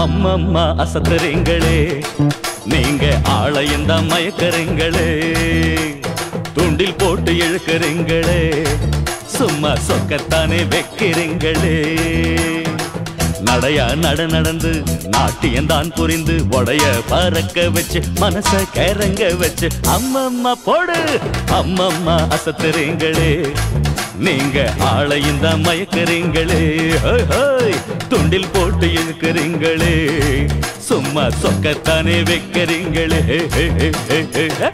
அம்மம்மா அசத்துறீங்களே நீங்க ஆளையும் தான் மயக்கறீங்களே துண்டில் போட்டு இழுக்கிறீங்களே சும்மா சொக்கத்தானே வைக்கிறீங்களே நடையா நட நடந்து நாட்டியம் தான் புரிந்து உடைய பறக்க வச்சு மனச கிறங்க வச்சு அம்மம்மா போடு அம்மம்மா அசத்துறீங்களே நீங்க ஆளையும் தான் மயக்கிறீங்களே ஹோய், ஹோய். துண்டில் போட்டு இழுக்கிறீங்களே சும்மா சொக்கத்தானே வைக்கிறீங்களே ஹே, ஹே, ஹே, ஹே, ஹே, ஹே.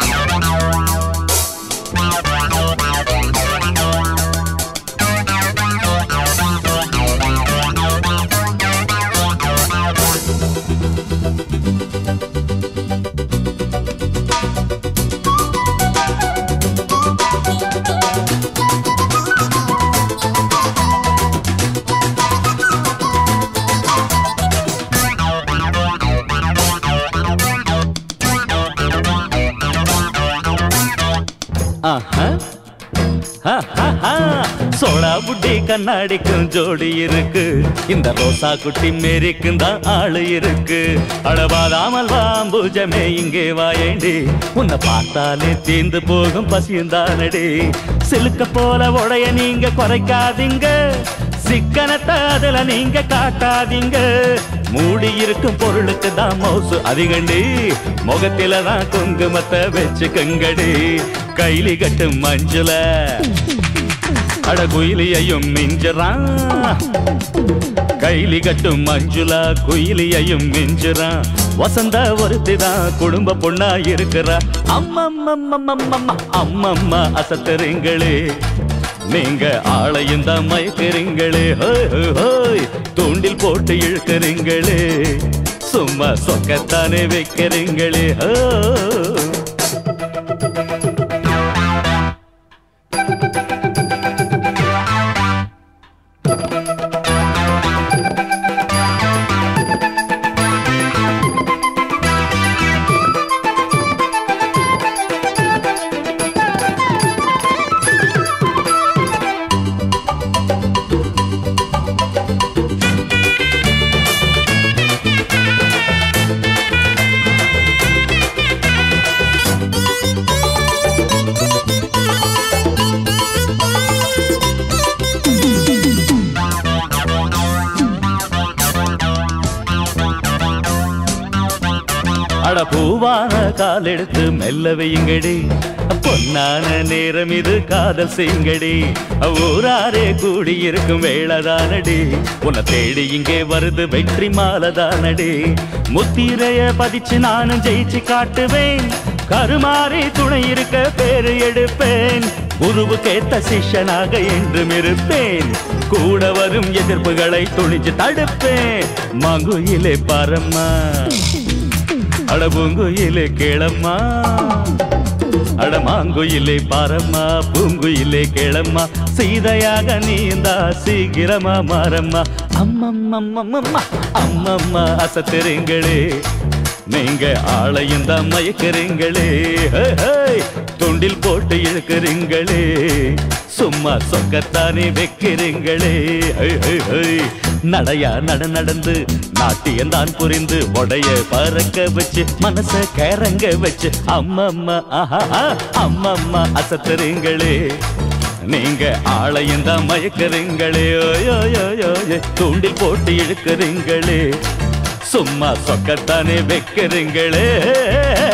ஆஹா. ஆஹாஹா. சோடா புட்டி கண்ணாடிக்கும் ஜோடி இருக்கு இந்த ரோசா குட்டி மேரிக்கும் தான் ஆளு இருக்கு அழவாதாமல் வாம்பூஜமே இங்கே வாயேண்டி உன்னை பார்த்தாலே தீந்து போகும் பசியுந்தானடி சிலுக்க போல உடைய நீங்க குறைக்காதீங்க சிக்கனத்தை அதுல நீங்க காட்டாதீங்க மூடி இருக்கும் பொருளுக்கு தான் மவுசு அதிகண்டி முகத்தில தான் குங்குமத்தை வச்சுக்கங்கடி கைலி கட்டும் மஞ்சுல அட குயிலியையும் மிஞ்சுறான் கைலி கட்டும் மஞ்சுளா குயிலியையும் மிஞ்சுறான் வசந்த ஒருத்தி தான் குடும்ப பொண்ணா இருக்கிறா அம்மம்மம்மம்மம்மம்மா அம்மம்மா அசத்துறீங்களே நீங்க ஆளையும் தான் மயக்கிறீங்களே ஹோய், ஹோய், ஹோய். தூண்டில் போட்டு இழுக்கிறீங்களே சும்மா சொக்கத்தானே வைக்கிறீங்களே ஹோ அட பூவான கால் எடுத்து மெல்ல வையுங்கடி பொன்னான நேரம் இது காதல் செய்யுங்கடி ஊராரே கூடி இருக்கும் வேளதானடி உன்னை தேடி இங்கே வருது வெற்றி மாலதானடி முத்திரைய பதிச்சு நானும் ஜெயிச்சு காட்டுவேன் கருமாறி துணை இருக்க பேரு எடுப்பேன் குருவுக்கேத்த சிஷ்யனாக என்றும் இருப்பேன் கூட வரும் எதிர்ப்புகளை துணிஞ்சு தடுப்பேன் மங்குயிலே பரம்மா அடபூங்குயிலே கேளம்மா அடமாங்குயிலே பாரம்மா பூங்குயிலே கேளம்மா சீதையாக நீந்தா சீக்கிரமா மாறம்மா அம்மம்மம்மம்மம்மா அம்மம்மா அசத்துறீங்களே நீங்க ஆளையும் தான் மயக்கிறீங்களே ஹே, ஹே. துண்டில் போட்டு இழுக்கிறீங்களே சும்மா சொக்கத்தானே வைக்கிறீங்களே ஹே, ஹே, ஹே. நடையா நட நடந்து நாட்டியம் தான் புரிந்து உடைய பறக்க வச்சு மனச கிறங்க வச்சு அம்மம்மா ஆஹா ஆ, அம்மம்மா அசத்துறீங்களே நீங்க ஆளையும் தான் மயக்கிறீங்களே ஓயோயோயோ தூண்டில் போட்டு இழுக்கிறீங்களே சும்மா சொக்கத்தானே வைக்கிறீங்களே